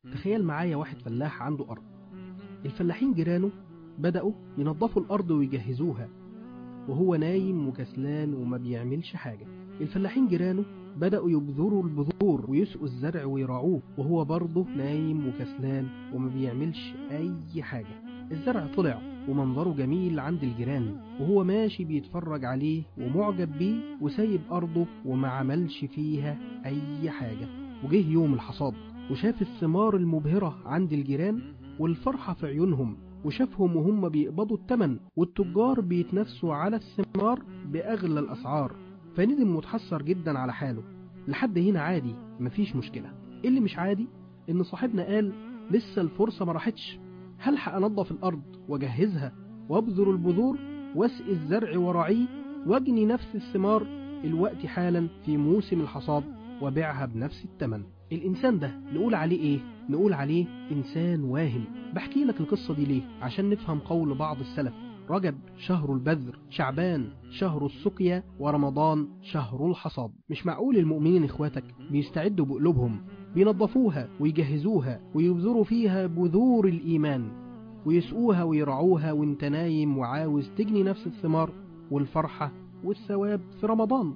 تخيل معايا واحد فلاح عنده أرض الفلاحين جيرانه بدأوا ينظفوا الأرض ويجهزوها وهو نايم وكسلان وما بيعملش حاجة الفلاحين جيرانه بدأوا يبذروا البذور ويسقوا الزرع ويراعوه وهو برضه نايم وكسلان وما بيعملش أي حاجة الزرع طلع ومنظره جميل عند الجيران وهو ماشي بيتفرج عليه ومعجب بيه وسايب أرضه وما عملش فيها أي حاجة وجه يوم الحصاد وشاف الثمار المبهرة عند الجيران والفرحة في عيونهم وشافهم وهم بيقبضوا التمن والتجار بيتنافسوا على الثمار بأغلى الأسعار فندم متحسر جدا على حاله لحد هنا عادي مفيش مشكلة اللي مش عادي إن صاحبنا قال لسه الفرصة ما راحتش هلحق أنظف الأرض وأجهزها وأبذر البذور واسقي الزرع وراعيه واجني نفس الثمار الوقت حالا في موسم الحصاد وبيعها بنفس الثمن الإنسان ده نقول عليه إيه؟ نقول عليه إنسان واهم بحكي لك القصة دي ليه؟ عشان نفهم قول بعض السلف رجب شهر البذر شعبان شهر السقيا ورمضان شهر الحصاد مش معقول المؤمنين إخواتك بيستعدوا بقلوبهم بينظفوها ويجهزوها ويبذروا فيها بذور الإيمان ويسقوها ويرعوها وانت نايم وعاوز تجني نفس الثمار والفرحة والثواب في رمضان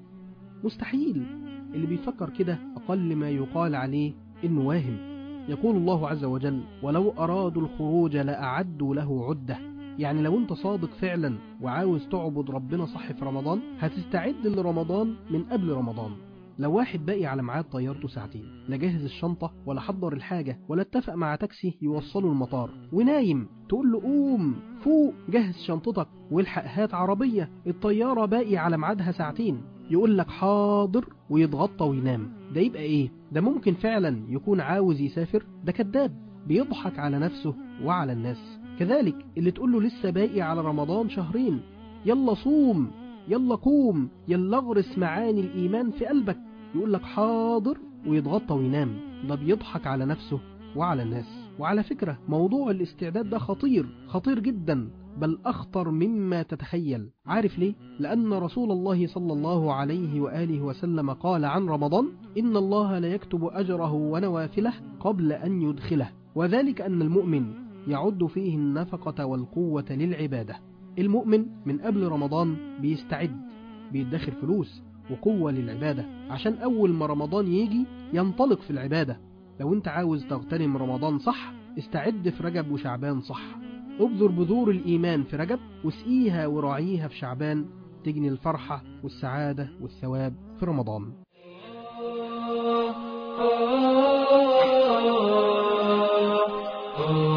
مستحيل اللي بيفكر كده أقل ما يقال عليه إنه واهم يقول الله عز وجل ولو أرادوا الخروج لأعدوا له عدة يعني لو انت صادق فعلا وعاوز تعبد ربنا صح في رمضان هتستعد لرمضان من قبل رمضان لو واحد باقي على ميعاد طيارته ساعتين لا جهز الشنطة ولا حضر الحاجة ولا اتفق مع تاكسي يوصله المطار ونايم تقول له قوم فوق جهز شنطتك والحق هات عربية الطيارة باقي على ميعادها ساعتين يقول لك حاضر ويتغطى وينام ده يبقى ايه ده ممكن فعلا يكون عاوز يسافر ده كذاب بيضحك على نفسه وعلى الناس كذلك اللي تقول له لسه باقي على رمضان شهرين يلا صوم يلا قوم يلا اغرس معاني الإيمان في قلبك يقول لك حاضر ويتغطى وينام ده بيضحك على نفسه وعلى الناس وعلى فكرة موضوع الاستعداد ده خطير خطير جدا بل أخطر مما تتخيل عارف ليه؟ لأن رسول الله صلى الله عليه وآله وسلم قال عن رمضان إن الله لا يكتب أجره ونوافله قبل أن يدخله وذلك أن المؤمن يعد فيه النفقة والقوة للعبادة المؤمن من قبل رمضان بيستعد بيدخر فلوس وقوة للعبادة عشان أول ما رمضان يجي ينطلق في العبادة لو انت عاوز تغتنم رمضان صح استعد في رجب وشعبان صح ابذر بذور الإيمان في رجب واسقيها وراعيها في شعبان تجني الفرحة والسعادة والثواب في رمضان Oh